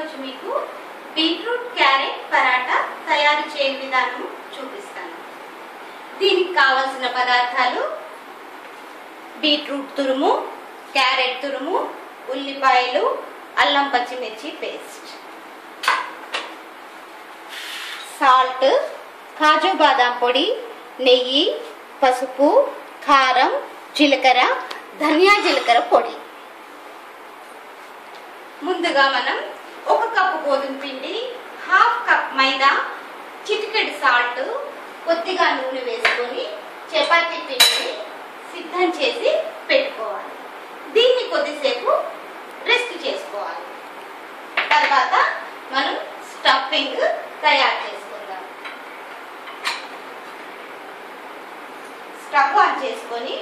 వచ్చి మీకు beetroot carrot paratha తయారు చేయని విధానం చూపిస్తాను దీనికి కావలసిన పదార్థాలు బీట్రూట్ తురుము క్యారెట్ తురుము ఉల్లిపాయలు అల్లం పచ్చిమిర్చి పేస్ట్ సాల్ట్ కాజు బాదాం పొడి నెయ్యి పసుపు కారం జీలకర్ర ధనియా జీలకర్ర పొడి ముందుగా మనం ఒక కప్పు గోధుమ పిండి హాఫ్ కప్ మైదా చిటికెడు సాల్ట్ కొద్దిగా నూనె వేసుకొని చపాతీ పిండిని సిద్ధం చేసి పెట్టుకోవాలి దీన్ని కొద్దిసేపు రెస్ట్ చేసుకోవాలి తర్వాత మనం స్టఫింగ్ తయారు చేసుకుందాం స్టవ్ ఆన్ చేసుకొని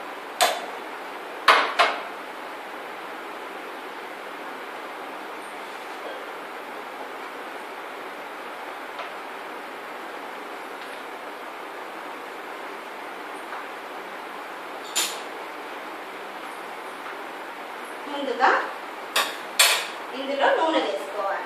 ముందుగా ఇందులో నూనె వేసుకోవాలి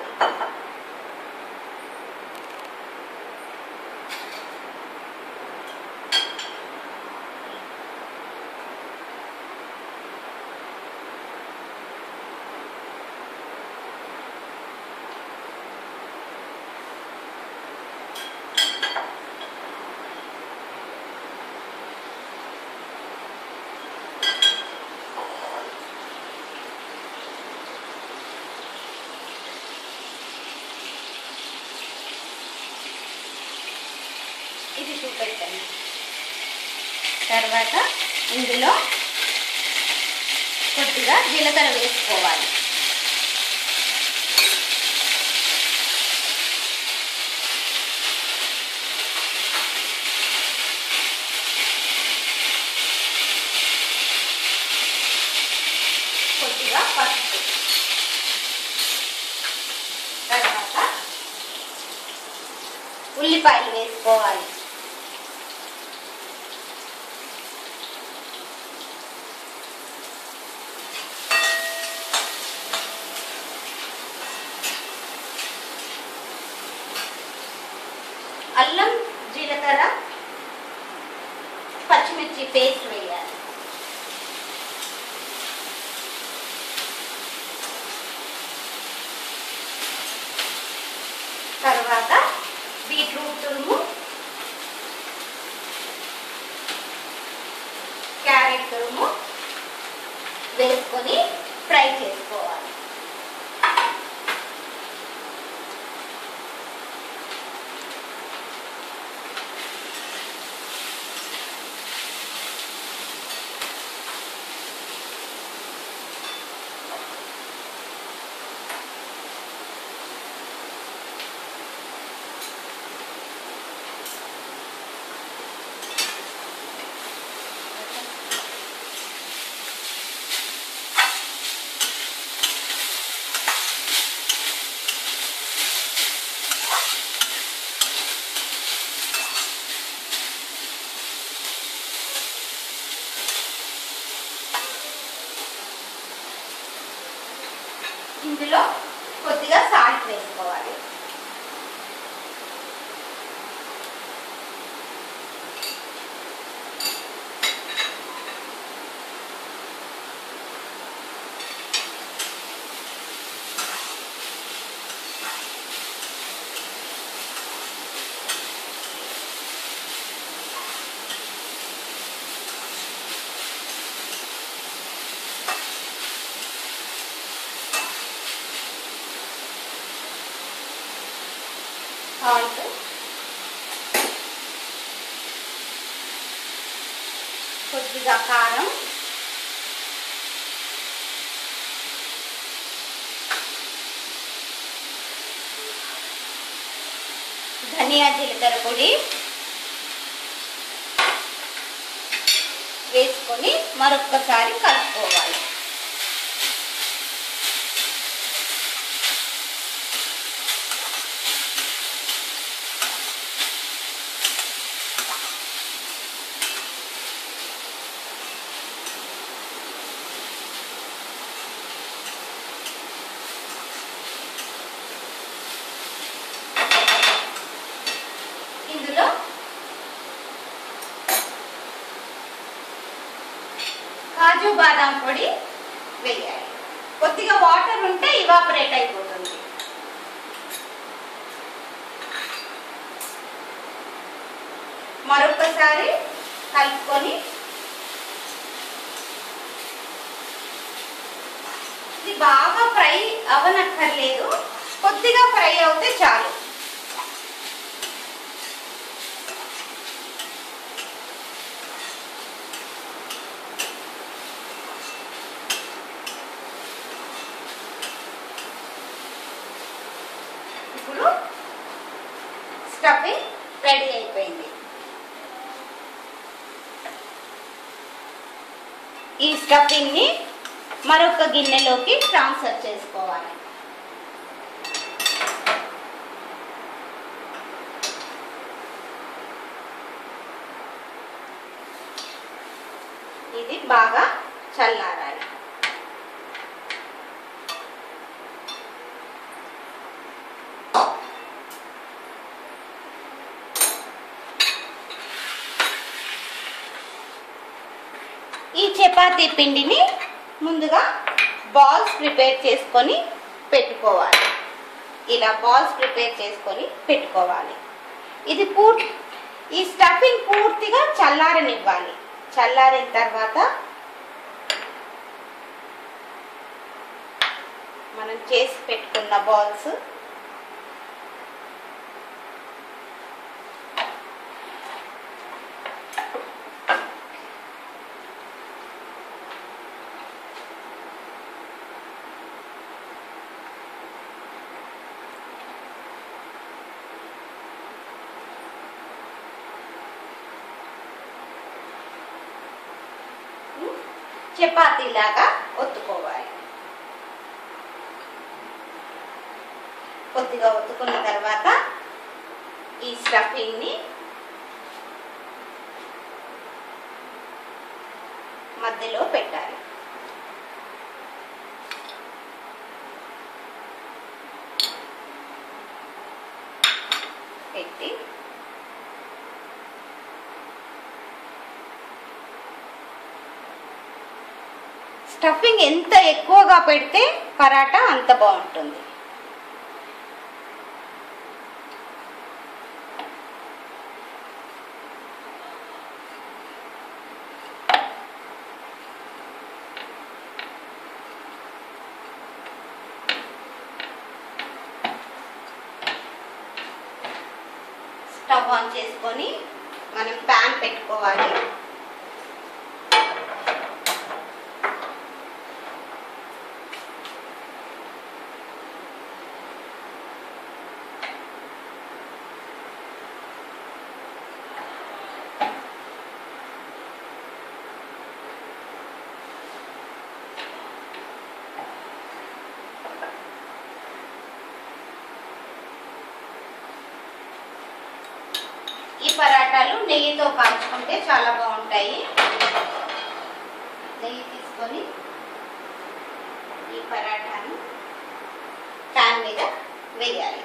ఇది చూపెట్టండి తర్వాత ఇందులో కొద్దిగా జీలకర్ర వేసుకోవాలి కొద్దిగా పసుపు తర్వాత ఉల్లిపాయలు వేసుకోవాలి అల్లం జీలకర్ర పచ్చిమిర్చి పేస్ట్ వేయాలి తర్వాత బీట్రూట్ తురుము క్యారెట్ తురుము వేసుకొని ఫ్రై చేసుకోవాలి ఇందులో కొద్దిగా సాల్ట్ వేసుకోవాలి సాల్ట్ కొద్దిగా కారం ధనియా జీలకర్ర పొడి వేసుకొని మరొక్కసారి కలుపుకోవాలి బాదం పొడి వేయాలి కొద్దిగా వాటర్ ఉంటే ఇవాపరేట్ అయిపోతుంది మరొకసారి కలుపుకొని ఇది బాగా ఫ్రై అవనక్కర్లేదు కొద్దిగా ఫ్రై అవుతే చాలు ఇప్పుడు స్టఫింగ్ రెడీ అయిపోయింది ఈ స్టఫింగ్ ని మరొక గిన్నెలోకి ట్రాన్స్ఫర్ చేసుకోవాలి ఇది బాగా చల్లారాలి ఈ చపాతీ పిండిని ముందుగా బాల్స్ ప్రిపేర్ చేసుకొని పెట్టుకోవాలి ఇలా బాల్స్ ప్రిపేర్ చేసుకొని పెట్టుకోవాలి ఇది పూర్తి ఈ స్టఫింగ్ పూర్తిగా చల్లారనివ్వాలి చల్లారిన తర్వాత మనం చేసి పెట్టుకున్న బాల్స్ చపాతీలాగా ఒత్తుకోవాలి కొద్దిగా ఒత్తుకున్న తర్వాత ఈ స్టఫింగ్ ని మధ్యలో పెట్టాలి పెట్టి స్టఫింగ్ ఎంత ఎక్కువగా పెడితే పరాటా అంత బాగుంటుంది స్టవ్ ఆన్ చేసుకొని మనం ప్యాన్ పెట్టుకోవాలి ఈ పరాటాలు నెయ్యితో కాల్చుకుంటే చాలా బాగుంటాయి నెయ్యి తీసుకొని ఈ పరాటాను ప్యాన్ మీద వేయాలి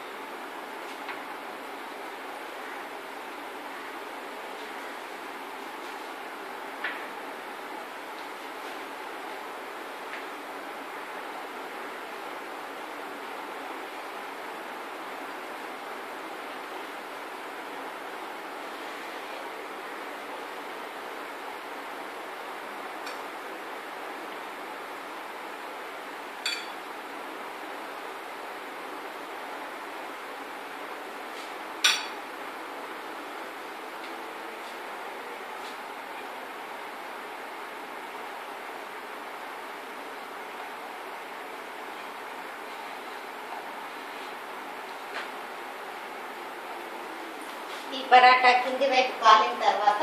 ఈ పరాటా కింది వైపు కాలిన తర్వాత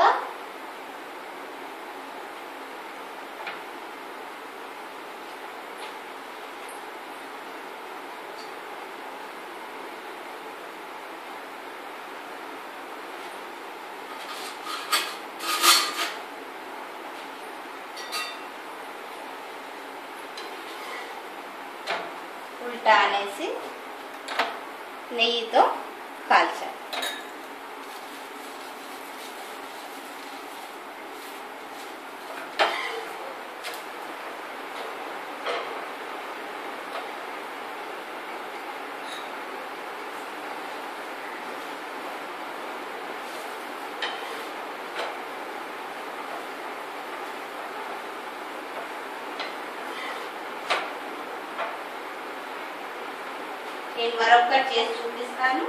ఉల్టా అనేసి నెయ్యితో కాల్చాలి నేను మరొకటి చేసి చూపిస్తాను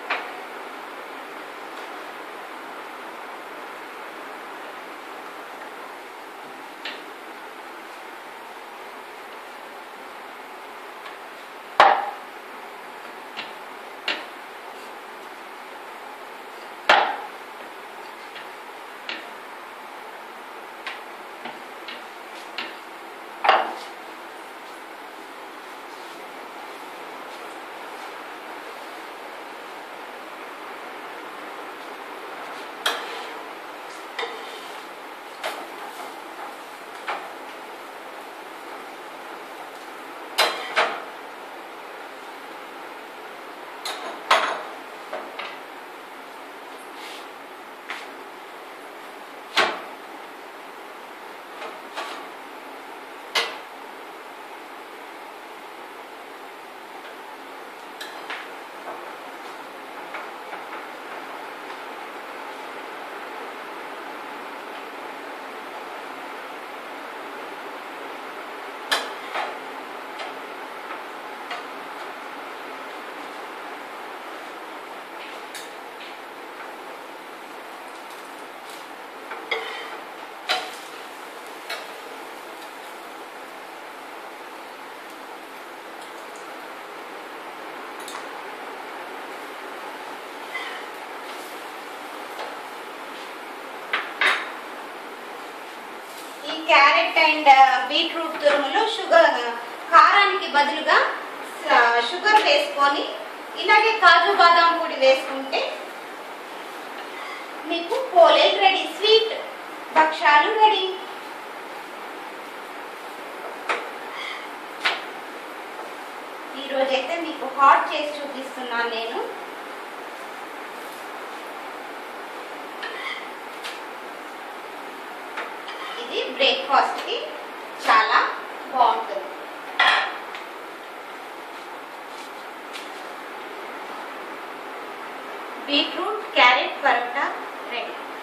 ఈ క్యారెట్ అండ్ బీట్రూట్ తురుములో షుగర్ కారానికి బదులుగా ఆ, షుగర్ వేసుకొని ఇలాగే కాజు బాదాం పొడి వేసుకుంటే మీకు పోలేలు రెడీ స్వీట్ భక్షాలు రెడీ ఈరోజైతే మీకు హాట్ చేసి చూపిస్తున్నాను నేను ఇది బ్రేక్ఫాస్ట్ కి చాలా బాగుంటుంది బీట్రూట్ క్యారెట్ పరోటా రెడీ